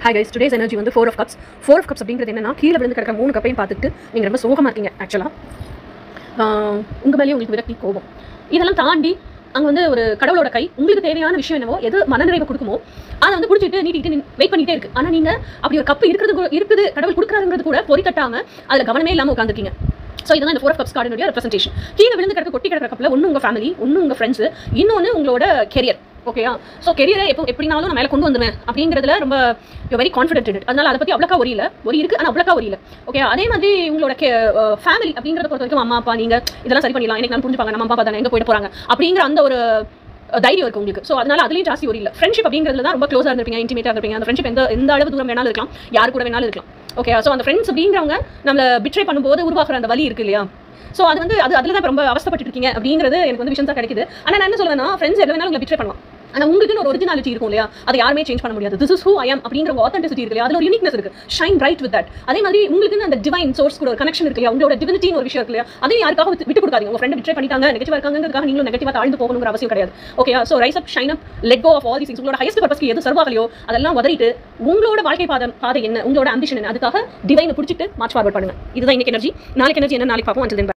Hi guys today's energy வந்து four of cups four of cups அப்படிங்கிறது என்னன்னா கீழே விழுந்து கிடக்கிற மூணு கப்பையும் பார்த்துட்டு நீங்கள் ரொம்ப சோகமாக இருக்கீங்க ஆக்சுவலாக உங்கள் மேலேயே உங்களுக்கு விரக்தி கோபம் இதெல்லாம் தாண்டி அங்கே வந்து ஒரு கடவுளோட கை உங்களுக்கு தேவையான விஷயம் என்னவோ எது மனநிறைவு கொடுக்குமோ அதை வந்து பிடிச்சிட்டு நீட்டிட்டு வெயிட் பண்ணிட்டே இருக்கு ஆனால் நீங்கள் அப்படி ஒரு கப்பு இருக்கிறது கூட- இருக்குது கடவுள் கொடுக்குறாருங்கிறது கூட பொறி தட்டாம அதில் கவனமே இல்லாமல் உட்காந்துருக்கீங்க ஸோ இதுதான் இந்த ஃபோர் ஆஃப் கப்ஸ் கார்டனுடைய ரெப்ரசன்டேஷன் கீழே விழுந்து கிடக்க கொட்டி கிடக்கிற கப்பில் ஒன்று உங்கள் ஃபேமிலி ஒன்று உங்கள் ஃப்ரெண்ட்ஸ் இன்னொன்று உங்களோட கெரியர் ஓகேயா ஸோ கெரியரை எப்போ எப்படினாலும் நான் மேலே கொண்டு வந்துருவேன் அப்படிங்கிறதுல ரொம்ப யூ வெரி கான்ஃபிடென்ட் அதனால அதை பற்றி அவ்வளோக்கா ஒரு இல்லை ஒரு இருக்கு ஆனால் அவ்வளோக்கா ஒரு இல்லை ஓகே அதே மாதிரி உங்களோட ஃபேமிலி அப்படிங்கிறத பொறுத்த வரைக்கும் அம்மா அப்பா நீங்கள் இதெல்லாம் சரி பண்ணிடலாம் எனக்கு நான் புரிஞ்சுப்பாங்க நம்ம அப்பா தானே எங்கே போயிட்டு போகிறாங்க அப்படிங்கிற அந்த ஒரு அஹ், தைரியம் இருக்கு உங்களுக்கு ஸோ அதனால அதுலேயும் ஜாஸ்தி ஒரு இல்லை ஃப்ரெண்ட்ஷிப் அப்படிங்கிறதுல தான் ரொம்ப க்ளோஸாக இருந்திருப்பீங்க இன்டிமேட்டாக இருப்பீங்க அந்த ஃப்ரெண்ட்ஷிப் எந்த எந்த அளவு தூரம் வேணாலும் இருக்கலாம் யார் கூட வேணாலும் இருக்கலாம் ஓகே ஸோ அந்த ஃப்ரெண்ட்ஸ் அப்படிங்கிறவங்க நம்மளை பிட்ரே பண்ணும்போது உருவாக்குற அந்த வலி இருக்கு இல்லையா ஸோ அது வந்து அது அதில் தான் ரொம்ப அவஸ்தப்பட்டு இருக்கீங்க அப்படிங்கிறது எனக்கு வந்து விஷயம் தான் கிடைக்குது ஆனால் நான் என்ன சொல்லுவேன்னா ஃப்ரெண்ட்ஸ் எவ்வளோ வேணாலும் உங்களை பிட்ரே பண்ணலாம் ஆனால் உங்களுக்குன்னு ஒரு ஒரிஜினாலிட்டி இருக்கும் இல்லையா அதை யாருமே சேஞ்ச் பண்ண முடியாது this is who I am அப்படிங்கிற ஒரு ஆத்தென்டிசிட்டி இருக்கு இல்லையா அதில் ஒரு யூனிக்னஸ் இருக்கு ஷைன் பிரைட் வித் தட் அதே மாதிரி உங்களுக்குன்னு அந்த டிவைன் சோர்ஸ் கூட ஒரு கனெக்ஷன் இருக்கு இல்லையா உங்களோட டிவினிட்டின்னு ஒரு விஷயம் இருக்கு இல்லையா அதையும் யாருக்காக விட்டு விட்டு கொடுக்காதீங்க உங்க ஃப்ரெண்ட் பிட்ரே பண்ணிட்டாங்க நெகட்டிவ் இருக்காங்கிறதுக்காக நீங்களும் நெகட்டிவாக தாழ்ந்து போகணுங்கிற அவசியம் கிடையாது okay so rise up shine up let go of all these உங்களோட ஹையஸ்ட் பர்பஸ்க்கு எது சர்வாகலையோ அதெல்லாம் உதறிட்டு உங்களோட வாழ்க்கை பாதை பாதை என்ன உங்களோட அம்பிஷன் என்ன அதுக்காக டிவைனை பிடிச்சிட்டு மார்ச் ஃபார்வர்ட் பண்ணுங்க இதுதான் இன்னைக்கு எனர்ஜி நாளைக்கு எனர்ஜி என்ன நாளைக்கு பார்ப்போம் until then bye.